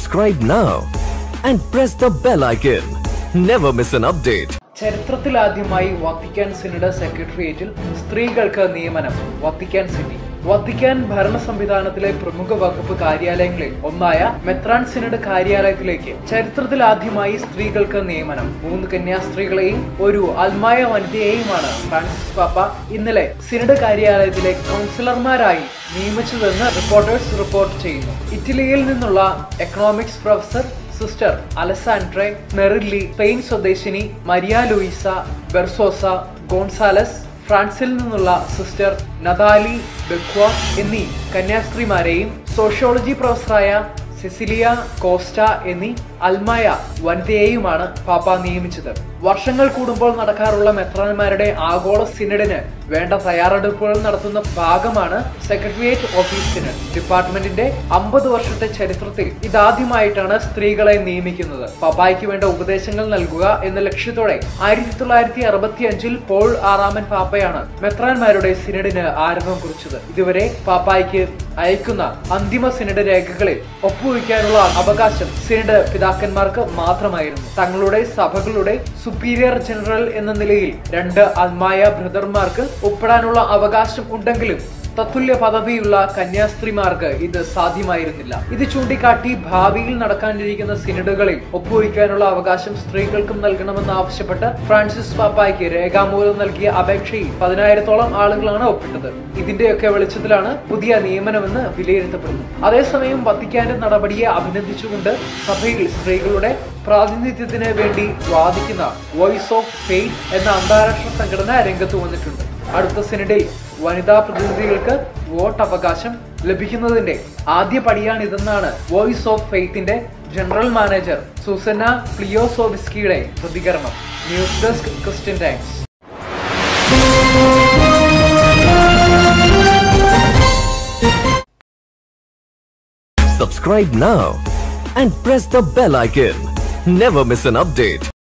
Subscribe now and press the bell icon. Never miss an update. ചരിത്രത്തിലാദ്യമായി Vatican synod സെക്രട്ടേറിയറ്റിൽ സ്ത്രീകൾക്ക് നിയമനം Vatican city Vatican ഭരണ സംവിധാനത്തിലെ പ്രമുഖ വകുപ്പ് കാര്യാലയങ്ങളിൽ ഒന്നായ മെത്രാൻ സിനഡ് കാര്യാലയത്തിലേക്ക് ചരിത്രത്തിലാദ്യമായി സ്ത്രീകൾക്ക് നിയമനം മൂന്ന് കന്യാസ്ത്രീകളെയും ഒരു അൽമായ വനിതയെയുമാണ് ഫ്രാൻസിസ് പാപ്പ ഇന്നലെ സിനഡ് കാര്യാലയത്തിലെ കൗൺസിലർമാരായി നിയമിച്ചതെന്ന് റിപ്പോർട്ടേഴ്സ് റിപ്പോർട്ട് ചെയ്യുന്നു ഇറ്റലിയിൽ നിന്നുള്ള economics professor sister Alessandra Smerilli Spain സ്വദേശിനി മരിയ ലൂയിസ ബെർസോസ ഗോൺസാലസ് ഫ്രാൻസിൽ നിന്നുള്ള സിസ്റ്റർ നദാലി ബെക്വ എന്നീ കന്യാസ്ത്രീമാരെയും സോഷ്യോളജി പ്രൊഫസറായ സെസിലിയ കോസ്റ്റ എന്നീ അൽമായ വനിതയെയുമാണ് പാപ്പ നിയമിച്ചത് വർഷങ്ങൾ കൂടുമ്പോൾ നടക്കാറുള്ള മെത്രാന്മാരുടെ ആഗോള സിനഡിന് വേണ്ട തയ്യാറെടുപ്പുകൾ നടത്തുന്ന ഭാഗമാണ് സെക്രട്ടേറിയറ്റ് ഓഫീസ് സിനഡ് ഡിപ്പാർട്ട്മെന്റിന്റെ അമ്പത് വർഷത്തെ ചരിത്രത്തിൽ ഇതാദ്യമായിട്ടാണ് സ്ത്രീകളെ നിയമിക്കുന്നത് പപ്പായ്ക്ക് വേണ്ട ഉപദേശങ്ങൾ നൽകുക എന്ന ലക്ഷ്യത്തോടെ ആയിരത്തി തൊള്ളായിരത്തി അറുപത്തി അഞ്ചിൽ പോൾ ആറാമൻ പാപ്പയാണ് മെത്രാന്മാരുടെ സിനഡിന് ആരംഭം കുറിച്ചത് ഇതുവരെ പാപ്പായ്ക്ക് അയക്കുന്ന അന്തിമ സിനഡ് രേഖകളിൽ ഒപ്പുവയ്ക്കാനുള്ള അവകാശം സിനഡ് പിതാക്കന്മാർക്ക് മാത്രമായിരുന്നു തങ്ങളുടെ സഭകളുടെ സുപ്പീരിയർ ജനറൽ എന്ന നിലയിൽ രണ്ട് അൽമായ ബ്രദർമാർക്ക് ഒപ്പിടാനുള്ള അവകാശം ഉണ്ടെങ്കിലും തത്തുല്യ പദവിയുള്ള കന്യാസ്ത്രീമാർക്ക് ഇത് സാധ്യമായിരുന്നില്ല ഇത് ചൂണ്ടിക്കാട്ടി ഭാവിയിൽ നടക്കാനിരിക്കുന്ന സിനഡുകളിൽ ഒപ്പുവയ്ക്കാനുള്ള അവകാശം സ്ത്രീകൾക്കും നൽകണമെന്ന് ആവശ്യപ്പെട്ട് ഫ്രാൻസിസ് പാപ്പായ്ക്ക് രേഖാമൂലം നൽകിയ അപേക്ഷയിൽ പതിനായിരത്തോളം ആളുകളാണ് ഒപ്പിട്ടത് ഇതിന്റെയൊക്കെ വെളിച്ചത്തിലാണ് പുതിയ നിയമനമെന്ന് വിലയിരുത്തപ്പെടുന്നു അതേസമയം വത്തിക്കാന്റെ നടപടിയെ അഭിനന്ദിച്ചുകൊണ്ട് സഭയിൽ സ്ത്രീകളുടെ പ്രാതിനിധ്യത്തിന് വേണ്ടി വാദിക്കുന്ന വോയിസ് ഓഫ് ഫെയ്ത്ത് എന്ന അന്താരാഷ്ട്ര സംഘടന രംഗത്ത് വന്നിട്ടുണ്ട് അടുത്ത സിനഡിൽ വനിതാ പ്രതിനിധികൾക്ക് വോട്ട് അവകാശം ലഭിക്കുന്നതിന്റെ ആദ്യ പടിയാണിതെന്നാണ് വോയിസ് ഓഫ് ഫെയ്ത്തിന്റെ ജനറൽ മാനേജർ സുസന്ന പ്ലിയോസോവിസ്കിയുടെ പ്രതികരണം news desk Christian Times Subscribe now and press the bell icon. Never miss an update.